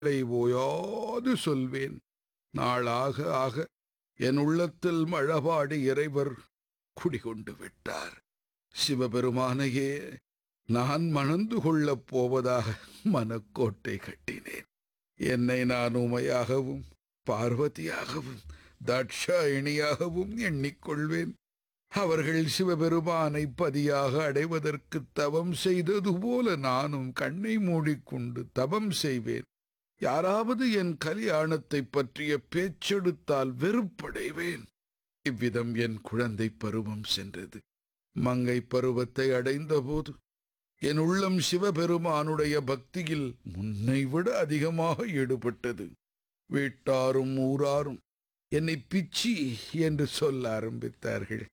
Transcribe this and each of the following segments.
இதை ஓயாது சொல்வேன் நாளாக ஆக என் உள்ளத்தில் மழபாடி இறைவர் குடிகொண்டு விட்டார் சிவபெருமானையே நான் மணந்து கொள்ளப் போவதாக மனக்கோட்டை கட்டினேன் என்னை நான் உமையாகவும் பார்வதியாகவும் தட்சாயிணியாகவும் எண்ணிக்கொள்வேன் அவர்கள் சிவபெருமானை பதியாக அடைவதற்கு தவம் செய்தது போல நானும் கண்ணை மூடிக்கொண்டு தவம் செய்வேன் யாராவது என் கல்யாணத்தை பற்றிய பேச்செடுத்தால் வெறுப்படைவேன் இவ்விதம் என் குழந்தை பருவம் சென்றது மங்கை பருவத்தை அடைந்தபோது என் உள்ளம் சிவபெருமானுடைய பக்தியில் முன்னைவிட அதிகமாக ஈடுபட்டது வீட்டாரும் ஊராரும் என்னை பிச்சி என்று சொல்ல ஆரம்பித்தார்கள்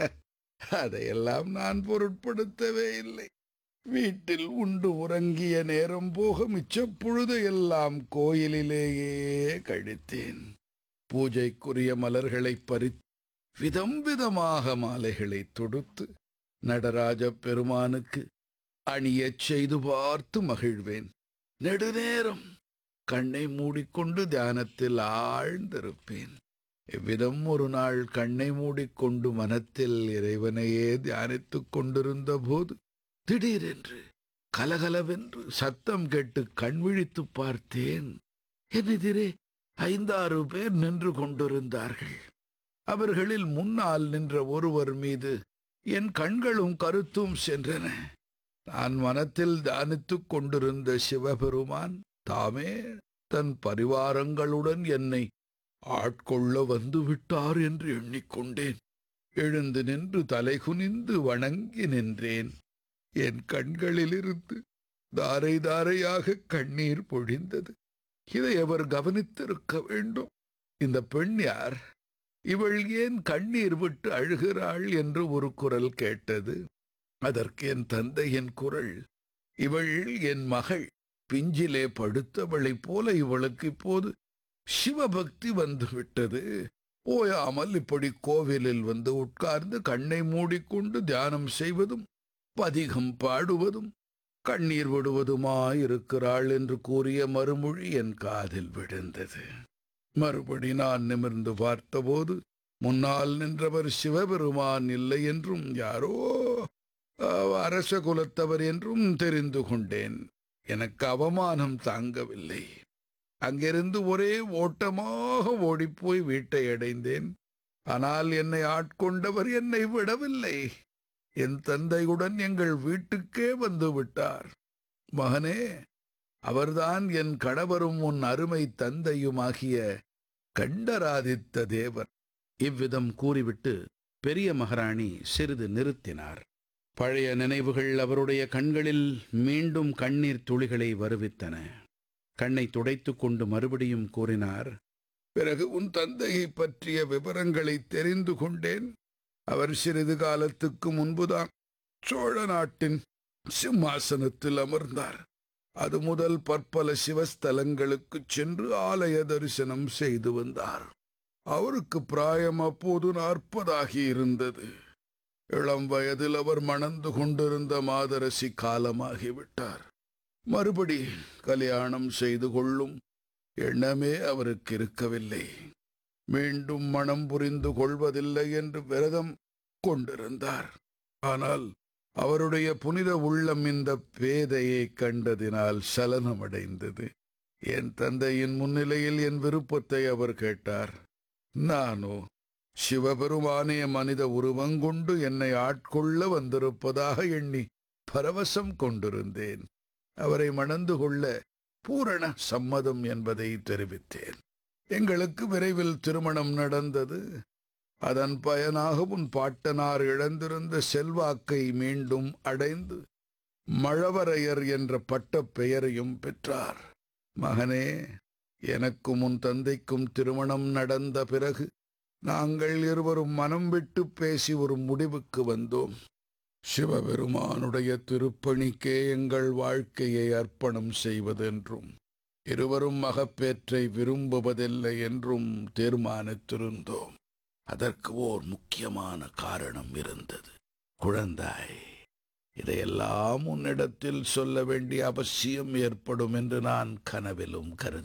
அதையெல்லாம் நான் பொருட்படுத்தவே இல்லை வீட்டில் உண்டு உறங்கிய நேரம் போக மிச்சப் பொழுதையெல்லாம் கோயிலிலேயே கழித்தேன் பூஜைக்குரிய மலர்களை பறித்து விதம் விதமாக மாலைகளை தொடுத்து நடராஜ பெருமானுக்கு அணியச் செய்து பார்த்து மகிழ்வேன் நெடுநேரம் கண்ணை மூடிக்கொண்டு தியானத்தில் ஆழ்ந்திருப்பேன் இவ்விதம் ஒரு நாள் கண்ணை மூடிக்கொண்டு மனத்தில் இறைவனையே தியானித்துக் கொண்டிருந்த போது திடீரென்று கலகலவென்று சத்தம் கேட்டு கண் விழித்து பார்த்தேன் என் எதிரே ஐந்தாறு பேர் நின்று கொண்டிருந்தார்கள் அவர்களில் முன்னால் நின்ற ஒருவர் மீது என் கண்களும் கருத்தும் சென்றன நான் மனத்தில் தியானித்துக் கொண்டிருந்த சிவபெருமான் தாமே தன் பரிவாரங்களுடன் என்னை ஆட்கொள்ள வந்து விட்டார் என்று எண்ணிக்கொண்டேன் எழுந்து நின்று தலைகுனிந்து வணங்கி நின்றேன் என் கண்களிலிருந்து தாரை தாரையாக கண்ணீர் பொழிந்தது இதை அவர் கவனித்திருக்க வேண்டும் இந்த பெண் யார் இவள் ஏன் கண்ணீர் விட்டு அழுகிறாள் என்று ஒரு குரல் கேட்டது அதற்கு என் தந்தையின் குரல் இவள் என் மகள் பிஞ்சிலே படுத்தவளைப் போல இவளுக்கு இப்போது சிவபக்தி வந்துவிட்டது ஓயாமல் இப்படி கோவிலில் வந்து உட்கார்ந்து கண்ணை மூடிக்கொண்டு தியானம் செய்வதும் பதிகம் பாடுவதும் கண்ணீர் விடுவதுமாயிருக்கிறாள் என்று கூறிய மறுமொழி என் காதில் விழுந்தது மறுபடி நான் நிமிர்ந்து பார்த்தபோது முன்னால் நின்றவர் சிவபெருமான் இல்லை என்றும் யாரோ அஹ், அரச குலத்தவர் என்றும் தெரிந்து கொண்டேன் எனக்கு அவமானம் தாங்கவில்லை அங்கிருந்து ஒரே ஓட்டமாக ஓடிப்போய் வீட்டை அடைந்தேன் ஆனால் என்னை ஆட்கொண்டவர் என்னை விடவில்லை என் தந்தையுடன் எங்கள் வீட்டுக்கே வந்து விட்டார் மகனே அவர்தான் என் கணவரும் உன் அருமை தந்தையுமாகிய கண்டராதித்த தேவர் இவ்விதம் கூறிவிட்டு பெரிய மகாராணி சிறிது நிறுத்தினார் பழைய நினைவுகள் அவருடைய கண்களில் மீண்டும் கண்ணீர் துளிகளை வருவித்தன கண்ணை துடைத்துக் கொண்டு மறுபடியும் கூறினார் பிறகு உன் தந்தையை பற்றிய விவரங்களை தெரிந்து கொண்டேன் அவர் சிறிது காலத்துக்கு முன்புதான் சோழ நாட்டின் சிம்மாசனத்தில் அமர்ந்தார் அது முதல் பற்பல சிவஸ்தலங்களுக்குச் சென்று ஆலய தரிசனம் செய்து வந்தார் அவருக்கு பிராயம் அப்போது நாற்பதாகி இருந்தது இளம் வயதில் அவர் மணந்து கொண்டிருந்த மாதரசி காலமாகிவிட்டார் மறுபடி கல்யாணம் செய்து கொள்ளும் எண்ணமே அவருக்கு இருக்கவில்லை மீண்டும் மனம் புரிந்து கொள்வதில்லை என்று விரதம் கொண்டிருந்தார் ஆனால் அவருடைய புனித உள்ளம் இந்த பேதையை கண்டதினால் சலனமடைந்தது என் தந்தையின் முன்னிலையில் என் விருப்பத்தை அவர் கேட்டார் நானோ சிவபெருமானே மனித உருவங்கொண்டு என்னை ஆட்கொள்ள வந்திருப்பதாக எண்ணி பரவசம் கொண்டிருந்தேன் அவரை மணந்து கொள்ள பூரண சம்மதம் என்பதை தெரிவித்தேன் எங்களுக்கு விரைவில் திருமணம் நடந்தது அதன் பயனாக உன் பாட்டனார் இழந்திருந்த செல்வாக்கை மீண்டும் அடைந்து மழவரையர் என்ற பட்டப் பெயரையும் பெற்றார் மகனே எனக்கும் உன் தந்தைக்கும் திருமணம் நடந்த பிறகு நாங்கள் இருவரும் மனம் விட்டு பேசி ஒரு முடிவுக்கு வந்தோம் சிவபெருமானுடைய திருப்பணிக்கே எங்கள் வாழ்க்கையை அர்ப்பணம் செய்வதென்றும் இருவரும் மகப்பேற்றை விரும்புவதில்லை என்றும் தீர்மானித்திருந்தோம் அதற்கு ஓர் முக்கியமான காரணம் இருந்தது குழந்தாய் இதையெல்லாம் உன்னிடத்தில் சொல்ல வேண்டிய அவசியம் ஏற்படும் என்று நான் கனவிலும் கருத